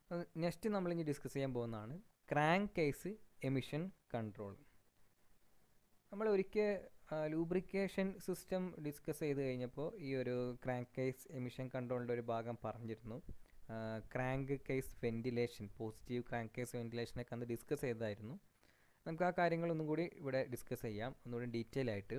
Next നമ്മൾ ഇനി discuss ചെയ്യാൻ പോകുന്നതാണ് ക്രാങ്ക് കേസ് എമിഷൻ കൺട്രോൾ നമ്മൾ ഒരിക്കൽ ലൂബ്രിക്കേഷൻ സിസ്റ്റം ഡിസ്കസ് ചെയ്ത് കഴിഞ്ഞപ്പോൾ ഈ ഒരു ക്രാങ്ക് കേസ് എമിഷൻ കൺട്രോളിൻ്റെ ഒരു ഭാഗം പറഞ്ഞിരുന്നു crank case ventilation positive crank case വെന്റിലേഷനൊക്കെ അന്ന് ഡിസ്കസ് ചെയ്തതായിരുന്നു നമുക്ക് ആ കാര്യങ്ങളൊന്നും കൂടി ഇവിടെ ഡിസ്കസ് ചെയ്യാം ഒന്നുകൂടി ഡീറ്റെയിൽ ആയിട്ട്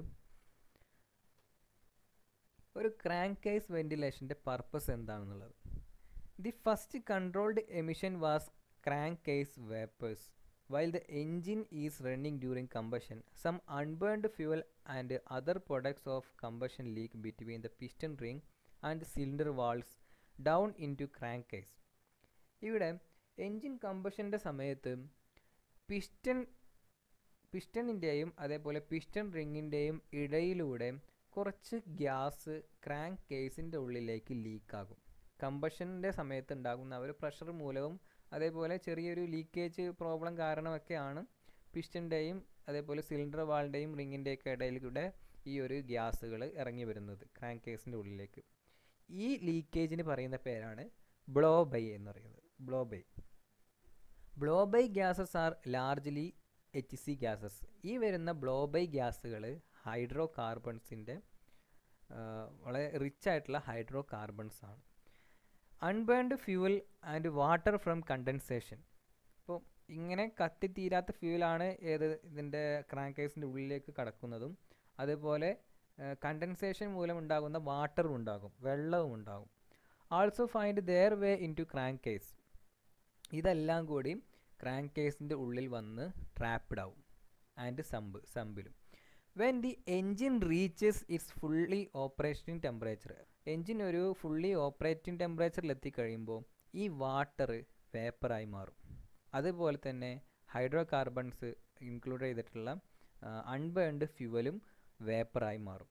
ഒരു ക്രാങ്ക് കേസ് വെന്റിലേഷൻ്റെ പർപ്പസ് എന്താണെന്നുള്ളത് the first controlled emission was crank case vapours while the engine is running during combustion some unburned fuel and other products of combustion leak between the piston ring and cylinder walls down into crankcase ഇവിടെ engine കമ്പഷൻ്റെ സമയത്ത് piston പിസ്റ്റണിൻ്റെയും അതേപോലെ piston റിങ്ങിൻ്റെയും ഇടയിലൂടെ കുറച്ച് gas crank കേസിൻ്റെ ഉള്ളിലേക്ക് ലീക്കാകും കമ്പഷൻ്റെ സമയത്ത് ഉണ്ടാകുന്ന ഒരു പ്രഷർ മൂലവും അതേപോലെ ചെറിയൊരു ലീക്കേജ് പ്രോബ്ലം കാരണമൊക്കെയാണ് പിസ്റ്റൻ്റെയും അതേപോലെ സിലിണ്ടർ വാളിൻ്റെയും റിങ്ങിൻ്റെയൊക്കെ ഇടയിലൂടെ ഈ ഒരു ഗ്യാസുകൾ ഇറങ്ങി വരുന്നത് ക്രാങ്ക് കേസിൻ്റെ ഉള്ളിലേക്ക് ഈ ലീക്കേജിന് പറയുന്ന പേരാണ് ബ്ലോ ബൈ എന്ന് പറയുന്നത് blow by blow by gases are largely H C gases ഈ വരുന്ന ബ്ലോ ബൈ ഗ്യാസുകൾ ഹൈഡ്രോ കാർബൺസിൻ്റെ വളരെ റിച്ച് ആയിട്ടുള്ള ഹൈഡ്രോ കാർബൺസ് ആണ് unburned fuel and water from condensation അപ്പോൾ ഇങ്ങനെ കത്തിത്തീരാത്ത ഫ്യൂവലാണ് ഏത് ഇതിൻ്റെ ക്രാങ്കേസിൻ്റെ ഉള്ളിലേക്ക് കടക്കുന്നതും അതുപോലെ കണ്ടൻസേഷൻ മൂലം ഉണ്ടാകുന്ന വാട്ടറും ഉണ്ടാകും വെള്ളവും ഉണ്ടാകും also find their way into crank case ഇതെല്ലാം കൂടി ക്രാങ്ക് കേസിൻ്റെ ഉള്ളിൽ വന്ന് ട്രാപ്ഡ് ആവും ആൻഡ് സമ്പ് സമ്പിലും when the engine reaches its fully operating temperature engine ഒരു ഫുള്ളി ഓപ്പറേറ്റിംഗ് ടെമ്പറേച്ചറിൽ എത്തിക്കഴിയുമ്പോൾ ഈ വാട്ടർ വേപ്പറായി മാറും അതുപോലെ തന്നെ ഹൈഡ്രോ കാർബൺസ് ഇൻക്ലൂഡ് ചെയ്തിട്ടുള്ള അൺബേൺഡ് ഫ്യൂവലും വേപ്പറായി മാറും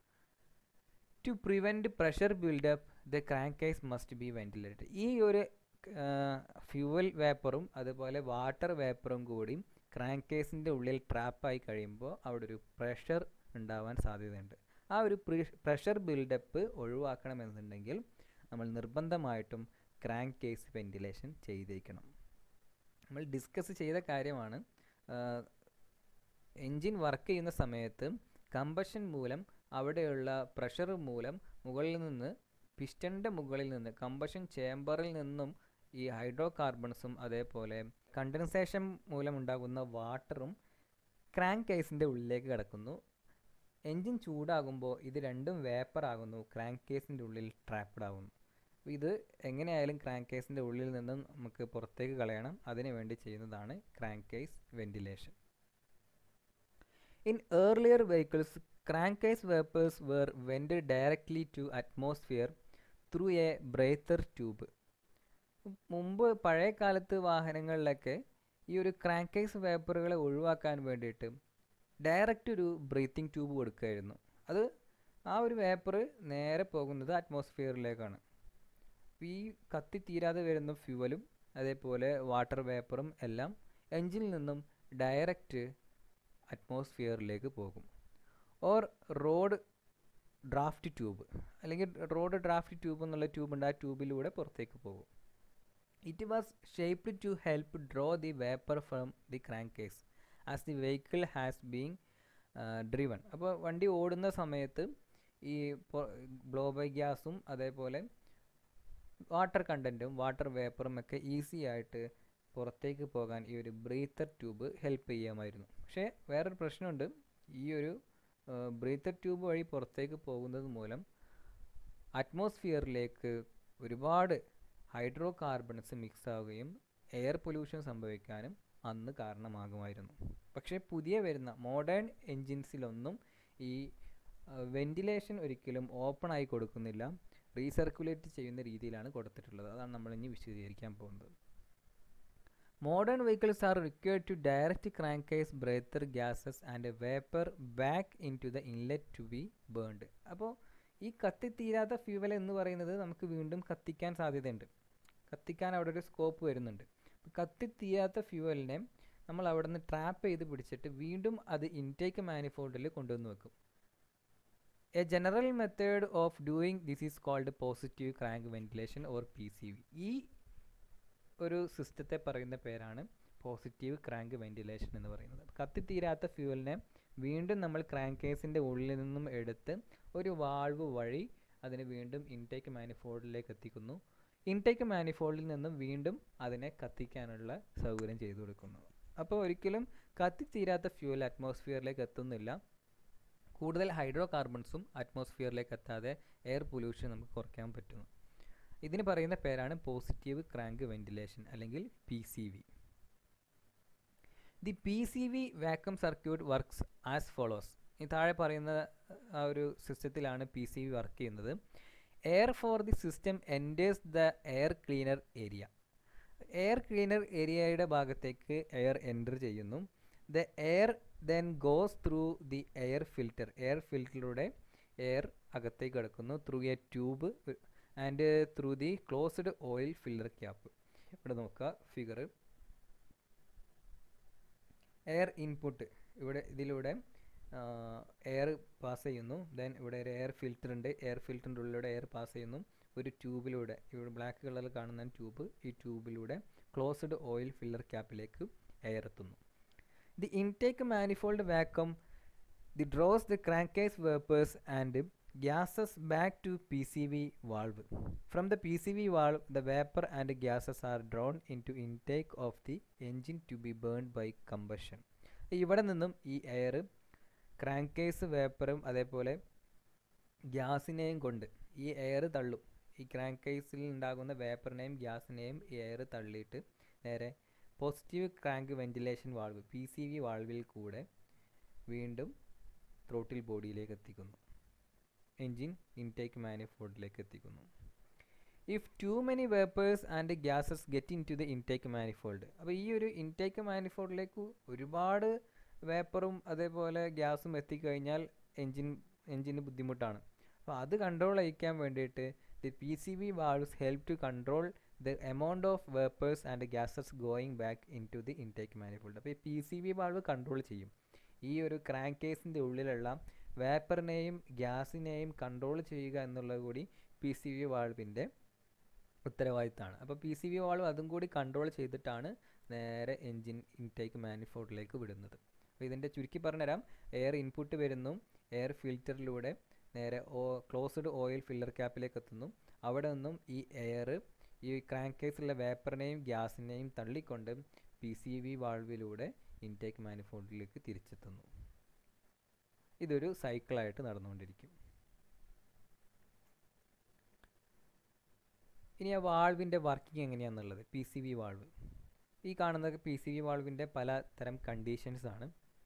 to prevent pressure buildup the crank case must be ventilated ഈ ഒരു ഫ്യൂവൽ വേപ്പറും അതുപോലെ വാട്ടർ വേപ്പറും കൂടി ക്രാങ്ക് കേസിൻ്റെ ഉള്ളിൽ ട്രാപ്പായി കഴിയുമ്പോൾ അവിടെ ഒരു പ്രഷർ ഉണ്ടാവാൻ സാധ്യതയുണ്ട് ആ ഒരു പ്രഷർ ബിൽഡപ്പ് ഒഴിവാക്കണമെന്നുണ്ടെങ്കിൽ നമ്മൾ നിർബന്ധമായിട്ടും ക്രാങ്ക് കേസ് വെന്റിലേഷൻ ചെയ്തേക്കണം നമ്മൾ ഡിസ്കസ് ചെയ്ത കാര്യമാണ് എൻജിൻ വർക്ക് ചെയ്യുന്ന സമയത്ത് കമ്പഷൻ മൂലം അവിടെയുള്ള പ്രഷർ മൂലം മുകളിൽ നിന്ന് പിസ്റ്റൻ്റെ മുകളിൽ നിന്ന് കമ്പഷൻ ചേംബറിൽ നിന്നും ഈ ഹൈഡ്രോ കാർബൺസും അതേപോലെ കണ്ടൻസേഷൻ മൂലം ഉണ്ടാകുന്ന വാട്ടറും ക്രാങ്ക് കേസിൻ്റെ ഉള്ളിലേക്ക് കിടക്കുന്നു എൻജിൻ ചൂടാകുമ്പോൾ ഇത് രണ്ടും വേപ്പർ ആകുന്നു ക്രാങ്ക് കേസിൻ്റെ ഉള്ളിൽ ട്രാപ്ഡ് ആകുന്നു ഇത് എങ്ങനെയായാലും ക്രാങ്ക് കേസിൻ്റെ ഉള്ളിൽ നിന്നും നമുക്ക് പുറത്തേക്ക് കളയണം അതിനു വേണ്ടി ചെയ്യുന്നതാണ് crank case ventilation in earlier vehicles crank case vapours were vent directly to atmosphere through a breather tube മുമ്പ് പഴയ കാലത്ത് വാഹനങ്ങളിലൊക്കെ ഈ ഒരു ക്രാങ്ക് കേസ് വേപ്പറുകളെ ഒഴിവാക്കാൻ വേണ്ടിയിട്ട് ഡയറക്റ്റ് ഒരു ബ്രീത്തിങ് ട്യൂബ് കൊടുക്കുമായിരുന്നു അത് ആ ഒരു വേപ്പർ നേരെ പോകുന്നത് അറ്റ്മോസ്ഫിയറിലേക്കാണ് ഈ കത്തിത്തീരാതെ വരുന്ന ഫ്യൂവലും അതേപോലെ വാട്ടർ വേപ്പറും എല്ലാം എൻജിനിൽ നിന്നും ഡയറക്റ്റ് അറ്റ്മോസ്ഫിയറിലേക്ക് പോകും ഓർ റോഡ് ഡ്രാഫ്റ്റ് ട്യൂബ് അല്ലെങ്കിൽ റോഡ് ഡ്രാഫ്റ്റ് ട്യൂബ് എന്നുള്ള ട്യൂബ് ഉണ്ട് ആ ട്യൂബിലൂടെ പുറത്തേക്ക് പോകും it was shaped to help draw the vapour from the crank case as the vehicle has being driven അപ്പോൾ വണ്ടി ഓടുന്ന സമയത്ത് ഈ ബ്ലോ ബൈ ഗ്യാസും അതേപോലെ വാട്ടർ കണ്ടൻറ്റും വാട്ടർ വേപ്പറും ഒക്കെ ഈസി ആയിട്ട് പുറത്തേക്ക് പോകാൻ ഈ ഒരു ബ്രീത്തർ ട്യൂബ് ഹെൽപ്പ് ചെയ്യാമായിരുന്നു പക്ഷേ വേറൊരു പ്രശ്നമുണ്ട് ഈ ഒരു ബ്രീത്തർ ട്യൂബ് വഴി പുറത്തേക്ക് പോകുന്നത് മൂലം അറ്റ്മോസ്ഫിയറിലേക്ക് ഒരുപാട് ഹൈഡ്രോ കാർബൺസ് മിക്സ് ആവുകയും എയർ പൊല്യൂഷൻ സംഭവിക്കാനും അന്ന് കാരണമാകുമായിരുന്നു പക്ഷേ പുതിയ വരുന്ന മോഡേൺ എൻജിൻസിലൊന്നും ഈ വെന്റിലേഷൻ ഒരിക്കലും ഓപ്പൺ ആയി കൊടുക്കുന്നില്ല റീസർക്കുലേറ്റ് ചെയ്യുന്ന രീതിയിലാണ് കൊടുത്തിട്ടുള്ളത് അതാണ് നമ്മൾ ഇനി വിശദീകരിക്കാൻ പോകുന്നത് modern vehicles are required to direct crank case breather gases and vapour back into the inlet to be burned അപ്പോൾ ഈ കത്തിത്തീരാത്ത ഫ്യൂവൽ എന്ന് പറയുന്നത് നമുക്ക് വീണ്ടും കത്തിക്കാൻ സാധ്യതയുണ്ട് കത്തിക്കാൻ അവിടെ ഒരു സ്കോപ്പ് വരുന്നുണ്ട് കത്തിത്തീരാത്ത ഫ്യൂവലിനെ നമ്മൾ അവിടെ നിന്ന് ട്രാപ്പ് ചെയ്ത് പിടിച്ചിട്ട് വീണ്ടും അത് ഇൻടേക്ക് മാനിഫോൾഡിൽ കൊണ്ടുവന്ന് വെക്കും a general method of doing this is called positive crank ventilation or P C V ഈ ഒരു സിസ്റ്റത്തെ പറയുന്ന പേരാണ് പോസിറ്റീവ് ക്രാങ്ക് വെന്റിലേഷൻ എന്ന് പറയുന്നത് കത്തിത്തീരാത്ത ഫ്യൂവലിനെ വീണ്ടും നമ്മൾ ക്രാങ്ക് കേസിൻ്റെ ഉള്ളിൽ നിന്നും എടുത്ത് ഒരു വാൾവ് വഴി അതിനെ വീണ്ടും ഇൻടേക്ക് മാനിഫോൾഡിലേക്ക് എത്തിക്കുന്നു ഇൻടേക്ക് മാനിഫോൾഡിൽ നിന്നും വീണ്ടും അതിനെ കത്തിക്കാനുള്ള സൗകര്യം ചെയ്തു കൊടുക്കുന്നു അപ്പോൾ ഒരിക്കലും കത്തിത്തീരാത്ത ഫ്യൂവൽ അറ്റ്മോസ്ഫിയറിലേക്ക് എത്തുന്നില്ല കൂടുതൽ ഹൈഡ്രോ കാർബൺസും അറ്റ്മോസ്ഫിയറിലേക്ക് എത്താതെ എയർ പൊല്യൂഷൻ നമുക്ക് കുറയ്ക്കാൻ പറ്റുന്നു ഇതിന് പറയുന്ന പേരാണ് പോസിറ്റീവ് ക്രാങ്ക് വെന്റിലേഷൻ അല്ലെങ്കിൽ P C V the P C V vacuum circuit works as follows ഈ താഴെ പറയുന്ന ആ ഒരു സിസ്റ്റത്തിലാണ് പി സി വി വർക്ക് ചെയ്യുന്നത് air for the system enters the air cleaner area air cleaner ഏരിയയുടെ ഭാഗത്തേക്ക് എയർ എൻ്റർ ചെയ്യുന്നു the air then goes through the air filter air ഫിൽറ്ററിലൂടെ എയർ അകത്തേക്ക് കിടക്കുന്നു through a tube and through the closed oil filler cap ഇവിടെ നോക്കുക figure air input ഇവിടെ ഇതിലൂടെ എയർ പാസ് ചെയ്യുന്നു ദെൻ ഇവിടെ ഒരു എയർ ഫിൽറ്റർ ഉണ്ട് എയർ ഫിൽറ്ററിൻ്റെ ഉള്ളിലൂടെ എയർ പാസ് ചെയ്യുന്നു ഒരു ട്യൂബിലൂടെ ഇവിടെ ബ്ലാക്ക് കളറിൽ കാണുന്ന ട്യൂബ് ഈ ട്യൂബിലൂടെ ക്ലോസ്ഡ് ഓയിൽ ഫില്ലർ ക്യാപ്പിലേക്ക് എയർ എത്തുന്നു the intake manifold vacuum the draws the crankcase vapours and gases back to PCV valve. From the PCV valve, the vapor and gases are drawn into intake of the engine to be burned by combustion. ഇവിടെ നിന്നും ഈ air crankcase വേപ്പറും അതേപോലെ ഗ്യാസിനെയും കൊണ്ട് ഈ air തള്ളും ഈ ക്രാങ്കേസിൽ ഉണ്ടാകുന്ന വേപ്പറിനെയും ഗ്യാസിനെയും ഈ എയർ തള്ളിയിട്ട് നേരെ positive crank ventilation valve P C V വാൾവിൽ കൂടെ വീണ്ടും ത്രോട്ടിൽ ബോഡിയിലേക്ക് എത്തിക്കുന്നു എൻജിൻ ഇൻടേക്ക് മാനിഫോൾഡിലേക്ക് എത്തിക്കുന്നു if too many vapours and gases get into the intake manifold അപ്പോൾ ഈ ഒരു ഇൻടേക്ക് മാനിഫോൾഡിലേക്ക് ഒരുപാട് വേപ്പറും അതേപോലെ ഗ്യാസും എത്തിക്കഴിഞ്ഞാൽ എൻജിൻ എൻജിന് ബുദ്ധിമുട്ടാണ് അപ്പോൾ അത് കൺട്രോൾ ചെയ്യിക്കാൻ വേണ്ടിയിട്ട് the P C B valves help to control the amount of vapours and gases going back into the intake manifold അപ്പോൾ ഈ P C B valve control ചെയ്യും ഈ ഒരു ക്രാങ്ക് കേസിൻ്റെ ഉള്ളിലുള്ള വേപ്പറിനെയും ഗ്യാസിനെയും കൺട്രോൾ ചെയ്യുക എന്നുള്ളത് കൂടി പി സി വി വാൾവിൻ്റെ ഉത്തരവാദിത്തമാണ് അപ്പോൾ പി സി വി വാൾവ് അതും കൂടി കൺട്രോൾ ചെയ്തിട്ടാണ് നേരെ എൻജിൻ ഇൻടേക്ക് മാനിഫോൾഡിലേക്ക് വിടുന്നത് അപ്പോൾ ഇതിൻ്റെ ചുരുക്കി പറഞ്ഞുതരാം എയർ ഇൻപുട്ട് വരുന്നു എയർ ഫിൽറ്ററിലൂടെ നേരെ ഓ ക്ലോസ്ഡ് ഓയിൽ ഫില്ലർ ക്യാപ്പിലേക്ക് എത്തുന്നു അവിടെ നിന്നും ഈ എയർ ഈ ക്രാങ്ക് കേസിലുള്ള വേപ്പറിനെയും ഗ്യാസിനെയും തള്ളിക്കൊണ്ട് പി സി വി വാൾവിലൂടെ ഇൻടേക്ക് മാനിഫോൾഡിലേക്ക് തിരിച്ചെത്തുന്നു ഇതൊരു സൈക്കിളായിട്ട് നടന്നുകൊണ്ടിരിക്കും ഇനി ആ വാൾവിൻ്റെ വർക്കിംഗ് എങ്ങനെയാണെന്നുള്ളത് പി സി വി വാൾവ് ഈ കാണുന്നത് പി സി വി വാൾവിൻ്റെ പല തരം കണ്ടീഷൻസ് ആണ്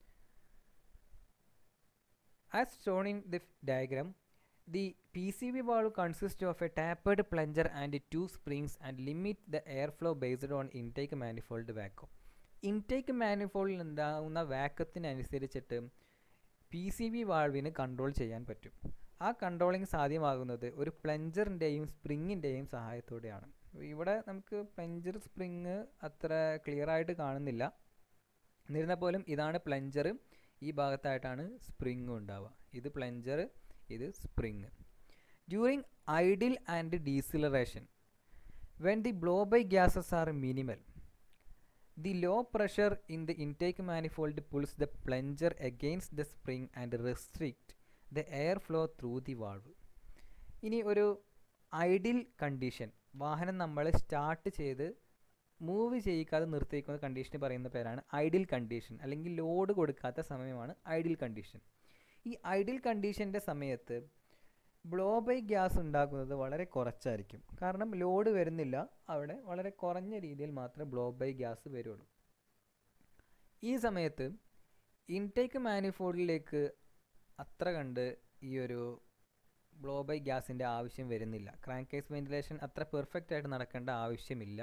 as shown in the diagram the P C V valve consist of a tapered plunger and two springs and limit the air flow based on intake manifold vacuum intake മാനിഫോൾഡിൽ ഉണ്ടാകുന്ന വാക്കത്തിനനുസരിച്ചിട്ട് P C B വാൾവിന് control ചെയ്യാൻ പറ്റും ആ controlling സാധ്യമാകുന്നത് ഒരു പ്ലഞ്ചറിൻ്റെയും സ്പ്രിങ്ങിൻ്റെയും സഹായത്തോടെയാണ് ഇവിടെ നമുക്ക് പ്ലഞ്ചർ സ്പ്രിങ് അത്ര ക്ലിയർ ആയിട്ട് കാണുന്നില്ല എന്നിരുന്നാൽ പോലും ഇതാണ് പ്ലഞ്ചർ ഈ ഭാഗത്തായിട്ടാണ് സ്പ്രിങ് ഉണ്ടാവുക ഇത് പ്ലഞ്ചർ ഇത് spring during idle and deceleration when the blow by gases are minimal The low pressure in the intake manifold pulls the plunger against the spring and restrict the air flow through the valve. ഇനി ഒരു idle condition വാഹനം നമ്മൾ start ചെയ്ത് move ചെയ്യിക്കാതെ നിർത്തിയിരിക്കുന്ന കണ്ടീഷന് പറയുന്ന പേരാണ് idle condition അല്ലെങ്കിൽ load കൊടുക്കാത്ത സമയമാണ് ഐഡിൽ കണ്ടീഷൻ ഈ ഐഡിൽ കണ്ടീഷൻ്റെ സമയത്ത് ബ്ലോ ബൈ ഗ്യാസ് ഉണ്ടാക്കുന്നത് വളരെ കുറച്ചായിരിക്കും കാരണം ലോഡ് വരുന്നില്ല അവിടെ വളരെ കുറഞ്ഞ രീതിയിൽ മാത്രമേ ബ്ലോ ബൈ ഗ്യാസ് വരുള്ളൂ ഈ സമയത്ത് ഇൻടേക്ക് മാനിഫോൾഡിലേക്ക് അത്ര കണ്ട് ഈ ഒരു ബ്ലോ ബൈ ഗ്യാസിൻ്റെ ആവശ്യം വരുന്നില്ല ക്രാങ്ക് കേസ് വെന്റിലേഷൻ അത്ര പെർഫെക്റ്റ് ആയിട്ട് നടക്കേണ്ട ആവശ്യമില്ല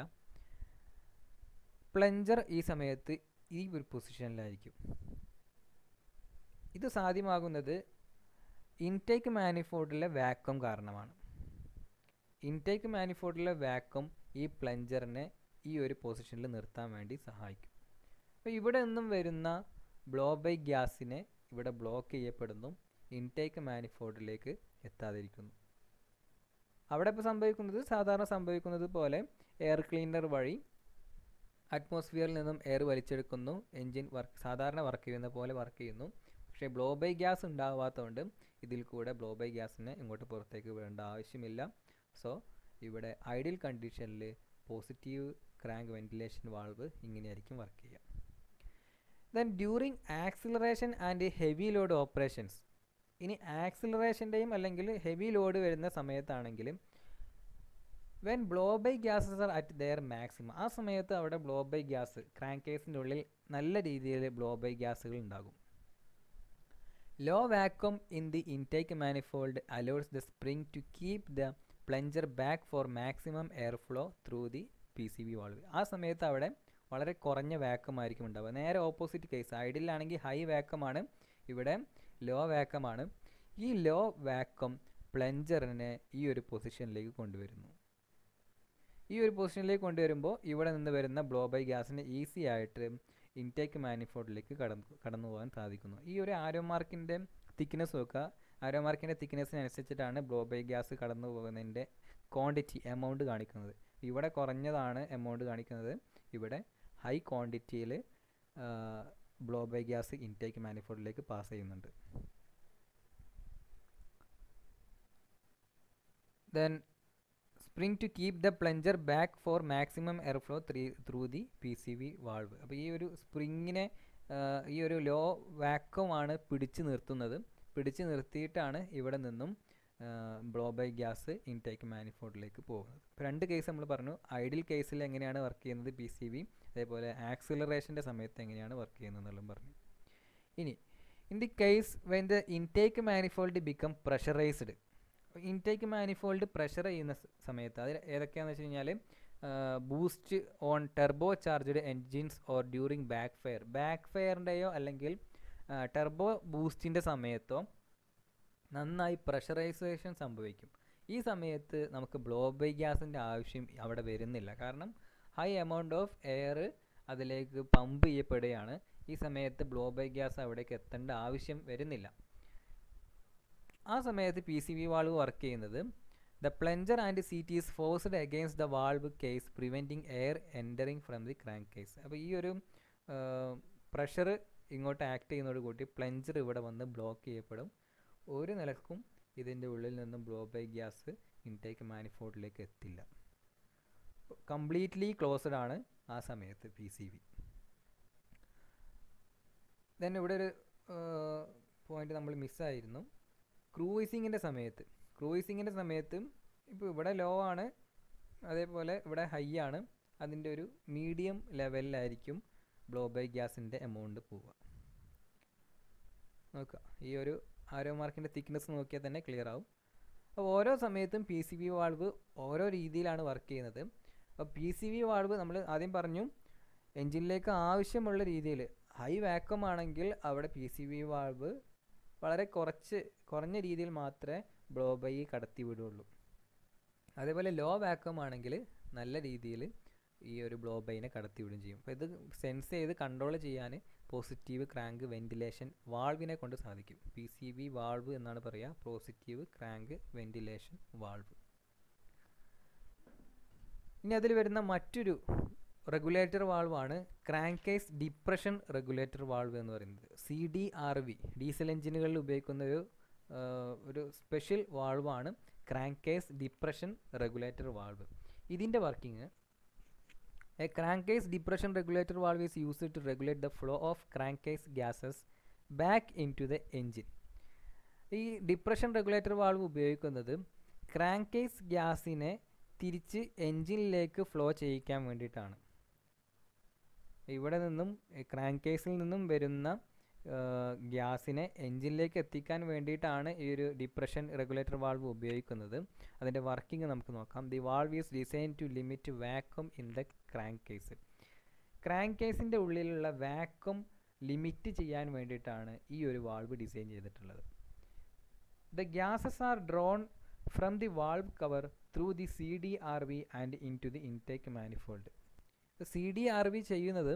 പ്ലഞ്ചർ ഈ സമയത്ത് ഈ ഒരു പൊസിഷനിലായിരിക്കും ഇത് സാധ്യമാകുന്നത് ഇൻടേക്ക് മാനിഫോൾഡിലെ വാക്വം കാരണമാണ് ഇൻടേക്ക് മാനിഫോൾഡിലെ വാക്വം ഈ പ്ലഞ്ചറിനെ ഈ ഒരു പൊസിഷനിൽ നിർത്താൻ വേണ്ടി സഹായിക്കും അപ്പോൾ ഇവിടെ നിന്നും വരുന്ന ബ്ലോ ബൈ ഗ്യാസിനെ ഇവിടെ ബ്ലോക്ക് ചെയ്യപ്പെടുന്നു ഇൻടേക്ക് മാനിഫോൾഡിലേക്ക് എത്താതിരിക്കുന്നു അവിടെ ഇപ്പോൾ സംഭവിക്കുന്നത് സാധാരണ സംഭവിക്കുന്നത് പോലെ എയർ ക്ലീനർ വഴി അറ്റ്മോസ്ഫിയറിൽ നിന്നും എയർ വലിച്ചെടുക്കുന്നു എൻജിൻ വർക്ക് സാധാരണ വർക്ക് ചെയ്യുന്ന പോലെ വർക്ക് ചെയ്യുന്നു പക്ഷേ ബ്ലോ ബൈ ഗ്യാസ് ഉണ്ടാവാത്തതുകൊണ്ട് ഇതിൽ കൂടെ ബ്ലോ ബൈ ഗ്യാസിനെ ഇങ്ങോട്ട് പുറത്തേക്ക് വിടേണ്ട ആവശ്യമില്ല സോ ഇവിടെ ഐഡിയൽ കണ്ടീഷനിൽ പോസിറ്റീവ് ക്രാങ്ക് വെന്റിലേഷൻ വാൾവ് ഇങ്ങനെയായിരിക്കും വർക്ക് ചെയ്യുക then during acceleration and heavy load operations ഇനി ആക്സിലറേഷൻ്റെയും അല്ലെങ്കിൽ ഹെവി ലോഡ് വരുന്ന സമയത്താണെങ്കിലും when blow by gases are at their maximum ആ സമയത്ത് അവിടെ ബ്ലോ ബൈ ഗ്യാസ് ക്രാങ്ക് കേസിൻ്റെ ഉള്ളിൽ നല്ല രീതിയിൽ ബ്ലോ ബൈ ഗ്യാസുകൾ ഉണ്ടാകും low vacuum in the intake manifold allows the spring to keep the plunger back for maximum air flow through the P C B valve ആ സമയത്ത് അവിടെ വളരെ കുറഞ്ഞ വാക്വം ആയിരിക്കും ഉണ്ടാവുക നേരെ ഓപ്പോസിറ്റ് കേസ് ഐഡിയലാണെങ്കിൽ ഹൈ വാക്വമാണ് ഇവിടെ ലോ വാക്വമാണ് ഈ ലോ വാക്വം പ്ലഞ്ചറിനെ ഈ ഒരു പൊസിഷനിലേക്ക് കൊണ്ടുവരുന്നു ഈ ഒരു പൊസിഷനിലേക്ക് കൊണ്ടുവരുമ്പോൾ ഇവിടെ നിന്ന് വരുന്ന ബ്ലോ ബൈ ഗ്യാസിന് ഈസി ആയിട്ട് ഇൻടേക്ക് മാനിഫോൾഡിലേക്ക് കടന്നു കടന്നു പോകാൻ സാധിക്കുന്നു ഈ ഒരു ആരോ മാർക്കിൻ്റെ തിക്നെസ് നോക്കുക ആരോ മാർക്കിൻ്റെ തിക്നെസ്സിനനുസരിച്ചിട്ടാണ് ബ്ലോ ബൈ ഗ്യാസ് കടന്നു പോകുന്നതിൻ്റെ ക്വാണ്ടിറ്റി എമൗണ്ട് കാണിക്കുന്നത് ഇവിടെ കുറഞ്ഞതാണ് എമൗണ്ട് കാണിക്കുന്നത് ഇവിടെ ഹൈ ക്വാണ്ടിറ്റിയിൽ ബ്ലോ ബൈ ഗ്യാസ് ഇൻടേക്ക് മാനിഫോൾഡിലേക്ക് പാസ് ചെയ്യുന്നുണ്ട് then spring to keep the plunger back for maximum air flow three through the P C V valve അപ്പോൾ ഈ ഒരു സ്പ്രിങ്ങിനെ ഈ ഒരു ലോ വാക്വമാണ് പിടിച്ചു നിർത്തുന്നത് പിടിച്ചു നിർത്തിയിട്ടാണ് ഇവിടെ നിന്നും ബ്ലോ ബൈ ഗ്യാസ് ഇൻടേക്ക് മാനിഫോൾഡിലേക്ക് പോകുന്നത് ഇപ്പോൾ രണ്ട് കേസ് നമ്മൾ പറഞ്ഞു ഐഡിയൽ കേസിൽ എങ്ങനെയാണ് വർക്ക് ചെയ്യുന്നത് പി സി വി അതേപോലെ ആക്സിലറേഷൻ്റെ സമയത്ത് എങ്ങനെയാണ് വർക്ക് ചെയ്യുന്നത് എന്നുള്ളതും പറഞ്ഞു ഇനി in the case when the intake manifold become pressurised intake manifold pressure ചെയ്യുന്ന സമയത്ത് അത് ഏതൊക്കെയാണെന്ന് വെച്ച് കഴിഞ്ഞാൽ boost on turbocharged engines or during backfire ബാക്ക് ഫെയറിൻ്റെയോ അല്ലെങ്കിൽ ടെർബോ ബൂസ്റ്റിൻ്റെ സമയത്തോ നന്നായി പ്രഷറൈസേഷൻ സംഭവിക്കും ഈ സമയത്ത് നമുക്ക് ബ്ലോ ബൈ ഗ്യാസിൻ്റെ ആവശ്യം അവിടെ വരുന്നില്ല കാരണം ഹൈ എമൗണ്ട് ഓഫ് എയർ അതിലേക്ക് പമ്പ് ചെയ്യപ്പെടുകയാണ് ഈ സമയത്ത് ബ്ലോ ബൈ ഗ്യാസ് അവിടേക്ക് എത്തേണ്ട ആവശ്യം വരുന്നില്ല ആ സമയത്ത് P C V valve work ചെയ്യുന്നത് the plunger and seat is forced against the valve case preventing air entering from the crank case അപ്പോൾ ഈ ഒരു പ്രഷർ ഇങ്ങോട്ട് ആക്ട് ചെയ്യുന്നതോട് കൂടി പ്ലഞ്ചർ ഇവിടെ വന്ന് ബ്ലോക്ക് ചെയ്യപ്പെടും ഒരു നിലക്കും ഇതിൻ്റെ ഉള്ളിൽ നിന്നും ബ്ലോ ബൈ ഗ്യാസ് ഇൻടേക്ക് മാനിഫോൾഡിലേക്ക് എത്തില്ല കംപ്ലീറ്റ്ലി ക്ലോസ്ഡ് ആണ് ആ സമയത്ത് പി സി വി ദെൻ ഇവിടെ ഒരു പോയിന്റ് നമ്മൾ മിസ്സായിരുന്നു ക്രൂയിസിങ്ങിൻ്റെ സമയത്ത് ക്രൂയിസിങ്ങിൻ്റെ സമയത്ത് ഇപ്പോൾ ഇവിടെ ലോ ആണ് അതേപോലെ ഇവിടെ ഹൈ ആണ് അതിൻ്റെ ഒരു മീഡിയം ലെവലിലായിരിക്കും ബ്ലോ ബൈ ഗ്യാസിൻ്റെ എമൗണ്ട് പോവുക നോക്കുക ഈ ഒരു ആരോ മാർക്കിൻ്റെ തിക്നെസ് നോക്കിയാൽ തന്നെ ക്ലിയർ ആവും അപ്പോൾ ഓരോ സമയത്തും പി സി ബി വാൾവ് ഓരോ രീതിയിലാണ് വർക്ക് ചെയ്യുന്നത് അപ്പോൾ പി സി ബി വാൾവ് നമ്മൾ ആദ്യം പറഞ്ഞു എൻജിനിലേക്ക് ആവശ്യമുള്ള രീതിയിൽ ഹൈ വാക്വം ആണെങ്കിൽ അവിടെ പി സി ബി വാൾവ് വളരെ കുറച്ച് കുറഞ്ഞ രീതിയിൽ മാത്രമേ ബ്ലോ ബൈ കടത്തി വിടുള്ളൂ അതേപോലെ ലോ വാക്വം ആണെങ്കിൽ നല്ല രീതിയിൽ ഈ ഒരു ബ്ലോ ബൈനെ കടത്തി വിടുകയും ചെയ്യും അപ്പോൾ ഇത് സെൻസ് ചെയ്ത് കൺട്രോൾ ചെയ്യാൻ പോസിറ്റീവ് ക്രാങ്ക് വെന്റിലേഷൻ വാൾവിനെ കൊണ്ട് സാധിക്കും പി സി ബി വാൾവ് എന്നാണ് പറയുക പോസിറ്റീവ് ക്രാങ്ക് വെന്റിലേഷൻ വാൾവ് ഇനി അതിൽ വരുന്ന മറ്റൊരു റെഗുലേറ്റർ വാൾവാണ് ക്രാങ്കേസ് ഡിപ്രഷൻ റെഗുലേറ്റർ വാൾവ് എന്ന് പറയുന്നത് C D R V diesel എഞ്ചിനുകളിൽ ഉപയോഗിക്കുന്ന ഒരു ഒരു സ്പെഷ്യൽ വാൾവാണ് ക്രാങ്കേസ് ഡിപ്രഷൻ റെഗുലേറ്റർ വാൾവ് ഇതിൻ്റെ working a crankcase depression regulator valve is used to regulate the flow of crankcase gases back into the engine ഈ depression regulator valve ഉപയോഗിക്കുന്നത് crankcase ഗ്യാസിനെ തിരിച്ച് എൻജിനിലേക്ക് ഫ്ലോ ചെയ്യിക്കാൻ വേണ്ടിയിട്ടാണ് ഇവിടെ നിന്നും ക്രാങ്ക് കേസിൽ നിന്നും വരുന്ന ഗ്യാസിനെ എൻജിനിലേക്ക് എത്തിക്കാൻ വേണ്ടിയിട്ടാണ് ഈ ഒരു ഡിപ്രഷൻ റെഗുലേറ്റർ വാൾവ് ഉപയോഗിക്കുന്നത് അതിൻ്റെ വർക്കിംഗ് നമുക്ക് നോക്കാം the valve is design to limit vacuum in the crank case crank കേസിൻ്റെ ഉള്ളിലുള്ള വാക്വം ലിമിറ്റ് ചെയ്യാൻ വേണ്ടിയിട്ടാണ് ഈ ഒരു വാൾവ് ഡിസൈൻ ചെയ്തിട്ടുള്ളത് the gases are drawn from the valve cover through the C D R V and into the intake manifold C D R V ചെയ്യുന്നത്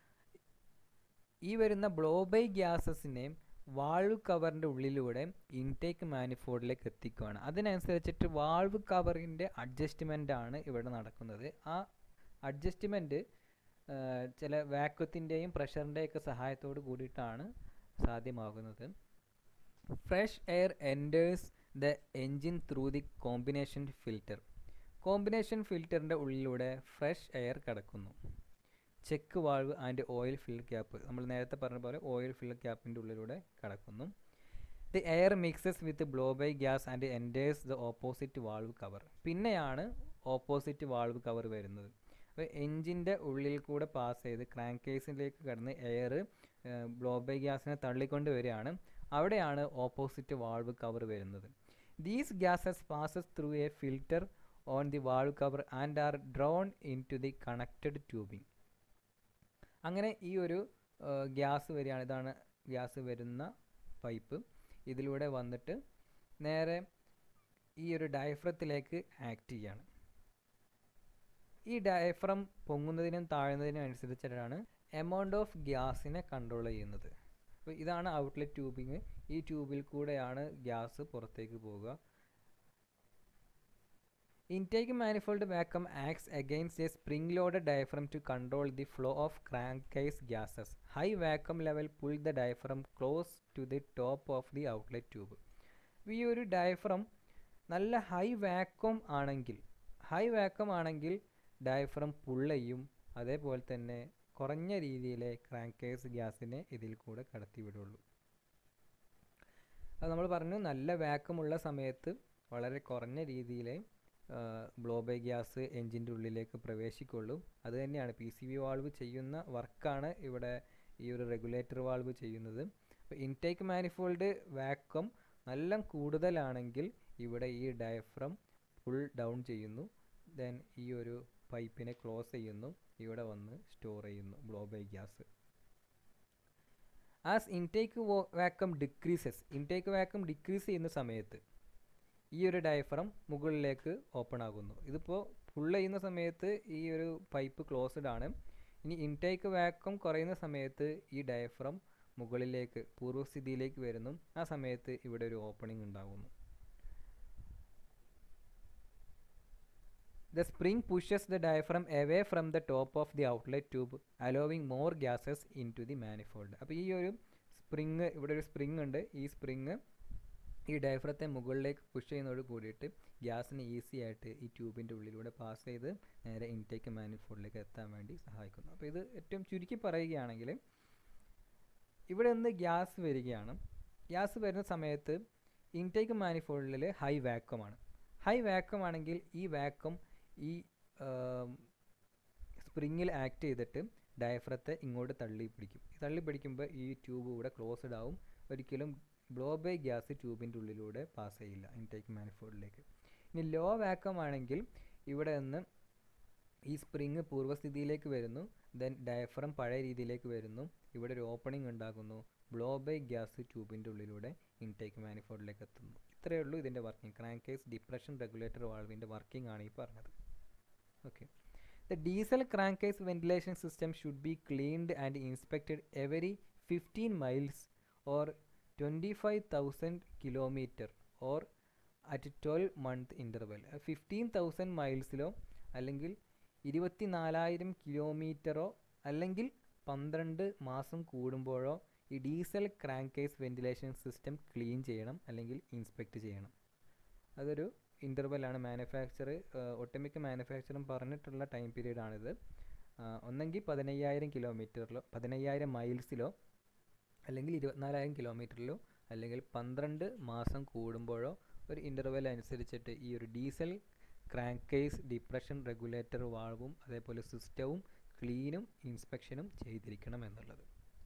ഈ വരുന്ന ബ്ലോ ബൈ ഗ്യാസസിനെ വാൾവ് കവറിൻ്റെ ഉള്ളിലൂടെ ഇൻടേക്ക് മാനിഫോൾഡിലേക്ക് എത്തിക്കുകയാണ് അതിനനുസരിച്ചിട്ട് വാൾവ് കവറിൻ്റെ അഡ്ജസ്റ്റ്മെൻ്റ് ആണ് ഇവിടെ നടക്കുന്നത് ആ അഡ്ജസ്റ്റ്മെൻറ്റ് ചില വാക്വത്തിൻ്റെയും പ്രഷറിൻ്റെയൊക്കെ സഹായത്തോട് കൂടിയിട്ടാണ് സാധ്യമാകുന്നത് fresh air enters the engine through the combination filter combination ഫിൽറ്ററിൻ്റെ ഉള്ളിലൂടെ ഫ്രഷ് എയർ കടക്കുന്നു check valve and oil fill cap നമ്മൾ നേരത്തെ പറഞ്ഞ പോലെ ഓയിൽ ഫിൽ ക്യാപ്പിൻ്റെ ഉള്ളിലൂടെ കടക്കുന്നു the air mixes with blow by gas and enters the opposite valve cover പിന്നെയാണ് ഓപ്പോസിറ്റ് വാൾവ് കവർ വരുന്നത് അപ്പോൾ എൻജിൻ്റെ ഉള്ളിൽ കൂടെ പാസ് ചെയ്ത് ക്രാങ്ക് കേസിലേക്ക് കടന്ന് എയർ ബ്ലോ ബൈ ഗ്യാസിനെ തള്ളിക്കൊണ്ട് വരികയാണ് അവിടെയാണ് ഓപ്പോസിറ്റ് വാൾവ് കവർ വരുന്നത് these gases passes through a filter on the valve cover and are drawn into the connected tubing അങ്ങനെ ഈ ഒരു ഗ്യാസ് വരികയാണ് ഇതാണ് ഗ്യാസ് വരുന്ന പൈപ്പ് ഇതിലൂടെ വന്നിട്ട് നേരെ ഈ ഒരു ഡയഫ്രത്തിലേക്ക് ആക്ട് ചെയ്യാണ് ഈ ഡയഫ്രം പൊങ്ങുന്നതിനും താഴുന്നതിനും അനുസരിച്ചിട്ടാണ് എമൗണ്ട് ഓഫ് ഗ്യാസിനെ കൺട്രോൾ ചെയ്യുന്നത് അപ്പോൾ ഇതാണ് ഔട്ട്ലെറ്റ് ട്യൂബിങ് ഈ ട്യൂബിൽ കൂടെയാണ് ഗ്യാസ് പുറത്തേക്ക് പോവുക Intake manifold vacuum acts against a spring-loaded diaphragm to control the flow of crankcase gases. High vacuum level pull the diaphragm close to the top of the outlet tube. ഈ ഒരു diaphragm നല്ല high vacuum ആണെങ്കിൽ high vacuum ആണെങ്കിൽ diaphragm പുള്ളയും അതേപോലെ തന്നെ കുറഞ്ഞ രീതിയിലെ ക്രാങ്കേസ് ഗ്യാസിനെ ഇതിൽ കൂടെ കടത്തിവിടുള്ളൂ അത് നമ്മൾ പറഞ്ഞു നല്ല വാക്വമുള്ള സമയത്ത് വളരെ കുറഞ്ഞ രീതിയിലെ ബ്ലോ ബൈ ഗ്യാസ് എൻജിൻ്റെ ഉള്ളിലേക്ക് പ്രവേശിക്കുള്ളൂ അത് തന്നെയാണ് പി സി ബി വാൾവ് ചെയ്യുന്ന വർക്കാണ് ഇവിടെ ഈ ഒരു റെഗുലേറ്റർ വാൾവ് ചെയ്യുന്നത് അപ്പോൾ ഇൻടേക്ക് മാനിഫോൾഡ് വാക്വം നല്ല കൂടുതലാണെങ്കിൽ ഇവിടെ ഈ ഡയഫ്രം ഫുൾ ഡൗൺ ചെയ്യുന്നു ദെൻ ഈ ഒരു പൈപ്പിനെ ക്ലോസ് ചെയ്യുന്നു ഇവിടെ വന്ന് സ്റ്റോർ ചെയ്യുന്നു blow by gas as intake vacuum decreases intake vacuum decrease ചെയ്യുന്ന സമയത്ത് ഈ ഒരു ഡയഫ്രം മുകളിലേക്ക് ഓപ്പൺ ആകുന്നു ഇതിപ്പോൾ ഫുൾ ചെയ്യുന്ന സമയത്ത് ഈ ഒരു പൈപ്പ് ക്ലോസ്ഡ് ആണ് ഇനി ഇൻടേക്ക് വാക്വം കുറയുന്ന സമയത്ത് ഈ ഡയഫ്രം മുകളിലേക്ക് പൂർവ്വസ്ഥിതിയിലേക്ക് വരുന്നു ആ സമയത്ത് ഇവിടെ ഒരു ഓപ്പണിംഗ് ഉണ്ടാകുന്നു The spring pushes the diaphragm away from the top of the outlet tube, allowing more gases into the manifold. അപ്പോൾ ഈ ഒരു സ്പ്രിങ് ഇവിടെ ഒരു സ്പ്രിങ് ഉണ്ട് ഈ സ്പ്രിങ് ഈ ഡയഫ്രത്തെ മുകളിലേക്ക് പുഷ് ചെയ്യുന്നതോട് കൂടിയിട്ട് ഗ്യാസിന് ഈസി ആയിട്ട് ഈ ട്യൂബിൻ്റെ ഉള്ളിലൂടെ പാസ് ചെയ്ത് നേരെ ഇൻടേക്ക് മാനിഫോൾഡിലേക്ക് എത്താൻ വേണ്ടി സഹായിക്കുന്നു അപ്പോൾ ഇത് ഏറ്റവും ചുരുക്കി പറയുകയാണെങ്കിൽ ഇവിടെ നിന്ന് ഗ്യാസ് വരികയാണ് ഗ്യാസ് വരുന്ന സമയത്ത് ഇൻടേക്ക് മാനിഫോൾഡിൽ ഹൈ വാക്വമാണ് ഹൈ വാക്വം ആണെങ്കിൽ ഈ വാക്വം ഈ സ്പ്രിങ്ങിൽ ആക്ട് ചെയ്തിട്ട് ഡയഫ്രത്തെ ഇങ്ങോട്ട് തള്ളി പിടിക്കും തള്ളി പിടിക്കുമ്പോൾ ഈ ട്യൂബ് ഇവിടെ ക്ലോസ്ഡ് ആവും ഒരിക്കലും ബ്ലോ ബൈ ഗ്യാസ് ട്യൂബിൻ്റെ ഉള്ളിലൂടെ പാസ് ചെയ്യില്ല ഇൻടേക്ക് മാനിഫോൾഡിലേക്ക് ഇനി ലോ വാക്വം ആണെങ്കിൽ ഇവിടെ നിന്ന് ഈ സ്പ്രിങ് പൂർവ്വസ്ഥിതിയിലേക്ക് വരുന്നു ദെൻ ഡയഫ്രം പഴയ രീതിയിലേക്ക് വരുന്നു ഇവിടെ ഒരു ഓപ്പണിംഗ് ഉണ്ടാകുന്നു ബ്ലോ ബൈ ഗ്യാസ് ട്യൂബിൻ്റെ ഉള്ളിലൂടെ ഇൻടേക്ക് മാനിഫോൾഡിലേക്ക് എത്തുന്നു ഇത്രയേ ഉള്ളൂ ഇതിൻ്റെ വർക്കിംഗ് ക്രാങ്കേസ് ഡിപ്രഷൻ റെഗുലേറ്റർ വാൾവിൻ്റെ വർക്കിംഗ് ആണ് ഈ പറഞ്ഞത് okay the diesel crankcase ventilation system should be cleaned and inspected every fifteen miles or twenty five thousand kilometer or at twelve month interval fifteen thousand മൈൽസിലോ അല്ലെങ്കിൽ ഇരുപത്തി നാലായിരം കിലോമീറ്ററോ അല്ലെങ്കിൽ പന്ത്രണ്ട് മാസം കൂടുമ്പോഴോ ഈ diesel crankcase ventilation system clean ചെയ്യണം അല്ലെങ്കിൽ ഇൻസ്പെക്റ്റ് ചെയ്യണം അതൊരു ഇൻ്റർവെല്ലാണ് മാനുഫാക്ചർ ഒട്ടുമിക്ക മാനുഫാക്ചറും പറഞ്ഞിട്ടുള്ള ടൈം പീരീഡാണിത് ഒന്നെങ്കിൽ പതിനയ്യായിരം കിലോമീറ്ററിലോ പതിനയ്യായിരം മൈൽസിലോ അല്ലെങ്കിൽ ഇരുപത്തിനാലായിരം കിലോമീറ്ററിലോ അല്ലെങ്കിൽ പന്ത്രണ്ട് മാസം കൂടുമ്പോഴോ ഒരു ഇൻ്റർവെൽ അനുസരിച്ചിട്ട് ഈ ഒരു ഡീസൽ ക്രാങ്കേസ് ഡിപ്രഷൻ റെഗുലേറ്റർ വാൾവും അതേപോലെ സിസ്റ്റവും ക്ലീനും ഇൻസ്പെക്ഷനും ചെയ്തിരിക്കണം എന്നുള്ളത്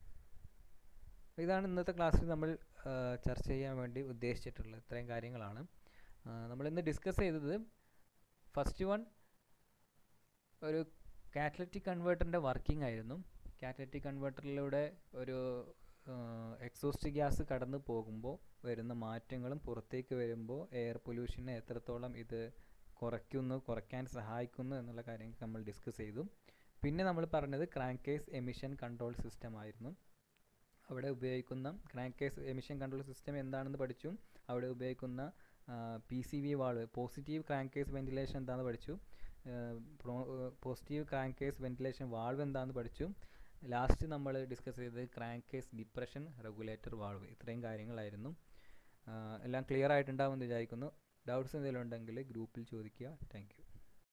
ഇതാണ് ഇന്നത്തെ ക്ലാസ്സിൽ നമ്മൾ ചർച്ച ചെയ്യാൻ വേണ്ടി ഉദ്ദേശിച്ചിട്ടുള്ളത് ഇത്രയും കാര്യങ്ങളാണ് നമ്മളിന്ന് ഡിസ്കസ് ചെയ്തത് ഫസ്റ്റ് വൺ ഒരു കാറ്റലറ്റിക് കൺവേർട്ടറിൻ്റെ വർക്കിംഗ് ആയിരുന്നു കാറ്റലറ്റിക് കൺവേർട്ടറിലൂടെ ഒരു എക്സോസ്റ്റ് ഗ്യാസ് കടന്നു പോകുമ്പോൾ വരുന്ന മാറ്റങ്ങളും പുറത്തേക്ക് വരുമ്പോൾ എയർ പൊല്യൂഷനെ എത്രത്തോളം ഇത് കുറയ്ക്കുന്നു കുറയ്ക്കാൻ സഹായിക്കുന്നു എന്നുള്ള കാര്യങ്ങൾ നമ്മൾ ഡിസ്കസ് ചെയ്തു പിന്നെ നമ്മൾ പറഞ്ഞത് ക്രാങ്കേസ് എമിഷൻ കൺട്രോൾ സിസ്റ്റം ആയിരുന്നു അവിടെ ഉപയോഗിക്കുന്ന ക്രാങ്കേസ് എമിഷൻ കൺട്രോൾ സിസ്റ്റം എന്താണെന്ന് പഠിച്ചു അവിടെ ഉപയോഗിക്കുന്ന P C V valve positive crankcase ventilation എന്താണെന്ന് പഠിച്ചു positive crank case ventilation valve എന്താണെന്ന് പഠിച്ചു ലാസ്റ്റ് നമ്മൾ ഡിസ്കസ് ചെയ്തത് crank case depression regulator valve ഇത്രയും കാര്യങ്ങളായിരുന്നു എല്ലാം ക്ലിയർ ആയിട്ടുണ്ടാവുമെന്ന് വിചാരിക്കുന്നു ഡൗട്ട്സ് എന്തെങ്കിലും ഉണ്ടെങ്കിൽ ഗ്രൂപ്പിൽ ചോദിക്കുക താങ്ക്